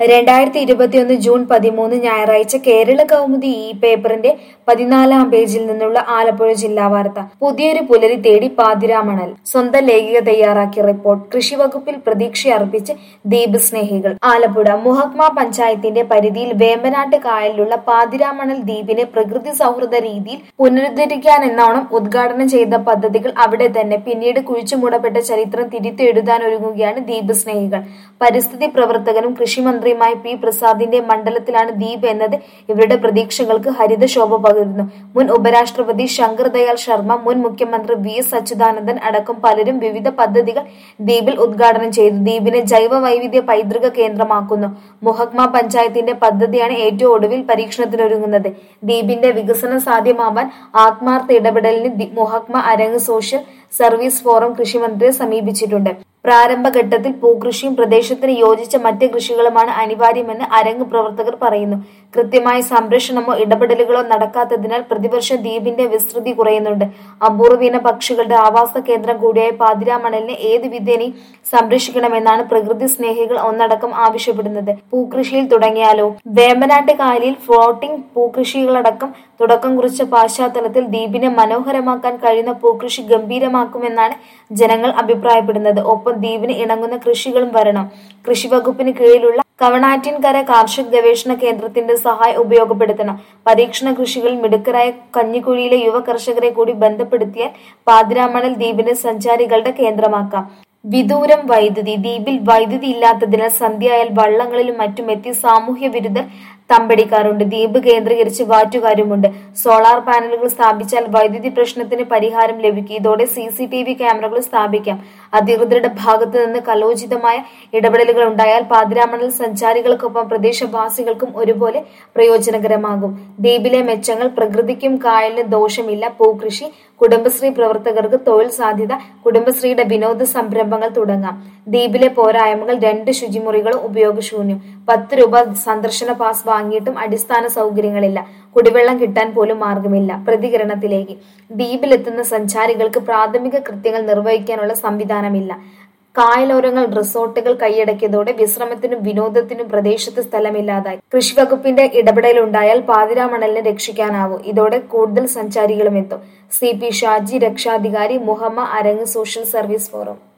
രണ്ടായിരത്തി ഇരുപത്തിയൊന്ന് ജൂൺ പതിമൂന്ന് ഞായറാഴ്ച കേരള കൗമുദി ഈ പേപ്പറിന്റെ പതിനാലാം പേജിൽ നിന്നുള്ള ആലപ്പുഴ ജില്ലാ വാർത്ത പുതിയൊരു പുലരി തേടി പാതിരാമണൽ സ്വന്തം ലേഖിക തയ്യാറാക്കിയ റിപ്പോർട്ട് കൃഷി വകുപ്പിൽ പ്രതീക്ഷ അർപ്പിച്ച് ദ്വീപ് സ്നേഹികൾ ആലപ്പുഴ മുഹക്മ പഞ്ചായത്തിന്റെ പരിധിയിൽ വേമ്പനാട്ട് കായലിലുള്ള പാതിരാമണൽ ദ്വീപിനെ പ്രകൃതി സൗഹൃദ രീതിയിൽ പുനരുദ്ധരിക്കാനെന്നോണം ഉദ്ഘാടനം ചെയ്ത പദ്ധതികൾ അവിടെ തന്നെ പിന്നീട് കുഴിച്ചുമൂടപ്പെട്ട ചരിത്രം തിരുത്തെഴുതാൻ ഒരുങ്ങുകയാണ് ദ്വീപ് സ്നേഹികൾ പരിസ്ഥിതി പ്രവർത്തകനും കൃഷിമന്ത്രിയുമായ പി പ്രസാദിന്റെ മണ്ഡലത്തിലാണ് ദ്വീപ് എന്നത് ഇവരുടെ പ്രതീക്ഷകൾക്ക് ഹരിതശോഭ പകരുന്നു മുൻ ഉപരാഷ്ട്രപതി ശങ്കർ ദയാൽ ശർമ്മ മുൻ മുഖ്യമന്ത്രി വി എസ് അച്യുതാനന്ദൻ അടക്കം പലരും വിവിധ പദ്ധതികൾ ദ്വീപിൽ ഉദ്ഘാടനം ചെയ്തു ദ്വീപിനെ ജൈവ വൈവിധ്യ പൈതൃക കേന്ദ്രമാക്കുന്നു മുഹക്മ പഞ്ചായത്തിന്റെ പദ്ധതിയാണ് ഏറ്റവും ഒടുവിൽ പരീക്ഷണത്തിനൊരുങ്ങുന്നത് ദ്വീപിന്റെ വികസനം സാധ്യമാവാൻ ആത്മാർത്ഥ ഇടപെടലിന് ദി- മുഹക്മ അരങ്ങ് സോഷ്യൽ സർവീസ് ഫോറം കൃഷിമന്ത്രിയെ സമീപിച്ചിട്ടുണ്ട് പ്രാരംഭഘട്ടത്തിൽ പൂക്കൃഷിയും പ്രദേശത്തിന് യോജിച്ച മറ്റ് കൃഷികളുമാണ് അനിവാര്യമെന്ന് അരങ്ങ് പ്രവർത്തകർ പറയുന്നു കൃത്യമായ സംരക്ഷണമോ ഇടപെടലുകളോ നടക്കാത്തതിനാൽ പ്രതിവർഷം ദ്വീപിന്റെ വിസ്തൃതി കുറയുന്നുണ്ട് അപൂർവീന പക്ഷികളുടെ ആവാസ കേന്ദ്രം കൂടിയായ പാതിരാമണലിനെ ഏത് വിധേനയും സംരക്ഷിക്കണമെന്നാണ് പ്രകൃതി സ്നേഹികൾ ഒന്നടക്കം ആവശ്യപ്പെടുന്നത് പൂക്കൃഷിയിൽ തുടങ്ങിയാലോ വേമ്പനാട്ട് കായലിൽ ഫ്ലോട്ടിംഗ് പൂക്കൃഷികളടക്കം തുടക്കം കുറിച്ച പശ്ചാത്തലത്തിൽ ദ്വീപിനെ മനോഹരമാക്കാൻ കഴിയുന്ന പൂക്കൃഷി ഗംഭീരമാക്കുമെന്നാണ് ജനങ്ങൾ അഭിപ്രായപ്പെടുന്നത് ഒപ്പം ദ്വീപിന് ഇണങ്ങുന്ന കൃഷികളും വരണം കൃഷി വകുപ്പിന് കീഴിലുള്ള കവണാറ്റിൻകര കാർഷിക ഗവേഷണ കേന്ദ്രത്തിന്റെ സഹായം ഉപയോഗപ്പെടുത്തണം പരീക്ഷണ കൃഷികളിൽ മിടുക്കരായ കഞ്ഞിക്കുഴിയിലെ യുവ കർഷകരെ കൂടി ബന്ധപ്പെടുത്തിയാൽ പാതിരാമണൽ ദ്വീപിനെ സഞ്ചാരികളുടെ കേന്ദ്രമാക്കാം വിദൂരം വൈദ്യുതി ദ്വീപിൽ വൈദ്യുതി ഇല്ലാത്തതിനാൽ സന്ധ്യയായാൽ വള്ളങ്ങളിലും മറ്റും എത്തി സാമൂഹ്യ വിരുദ്ധർ തമ്പടിക്കാറുണ്ട് ദ്വീപ് കേന്ദ്രീകരിച്ച് വാറ്റുകാരുമുണ്ട് സോളാർ പാനലുകൾ സ്ഥാപിച്ചാൽ വൈദ്യുതി പ്രശ്നത്തിന് പരിഹാരം ലഭിക്കും ഇതോടെ സി സി ടി വി ക്യാമറകൾ സ്ഥാപിക്കാം അധികൃതരുടെ ഭാഗത്തു നിന്ന് കലോചിതമായ ഇടപെടലുകൾ ഉണ്ടായാൽ പാതിരാമണൽ സഞ്ചാരികൾക്കൊപ്പം പ്രദേശവാസികൾക്കും ഒരുപോലെ പ്രയോജനകരമാകും ദ്വീപിലെ മെച്ചങ്ങൾ പ്രകൃതിക്കും കായലിന് ദോഷമില്ല പൂക്കൃഷി കുടുംബശ്രീ പ്രവർത്തകർക്ക് തൊഴിൽ സാധ്യത കുടുംബശ്രീയുടെ വിനോദ സംരംഭങ്ങൾ തുടങ്ങാം ദ്വീപിലെ പോരായ്മകൾ രണ്ട് ശുചിമുറികളും ഉപയോഗശൂന്യം പത്ത് രൂപ സന്ദർശന പാസ് വാങ്ങിയിട്ടും അടിസ്ഥാന സൗകര്യങ്ങളില്ല കുടിവെള്ളം കിട്ടാൻ പോലും മാർഗമില്ല പ്രതികരണത്തിലേക്ക് ദ്വീപിലെത്തുന്ന സഞ്ചാരികൾക്ക് പ്രാഥമിക കൃത്യങ്ങൾ നിർവഹിക്കാനുള്ള സംവിധാനമില്ല കായലോരങ്ങൾ റിസോർട്ടുകൾ കൈയടക്കിയതോടെ വിശ്രമത്തിനും വിനോദത്തിനും പ്രദേശത്ത് സ്ഥലമില്ലാതായി കൃഷി വകുപ്പിന്റെ ഇടപെടലുണ്ടായാൽ പാതിരാമണലിനെ രക്ഷിക്കാനാവും ഇതോടെ കൂടുതൽ സഞ്ചാരികളും എത്തും സി പി ഷാജി രക്ഷാധികാരി മുഹമ്മ അരങ്ങ് സോഷ്യൽ സർവീസ് ഫോറം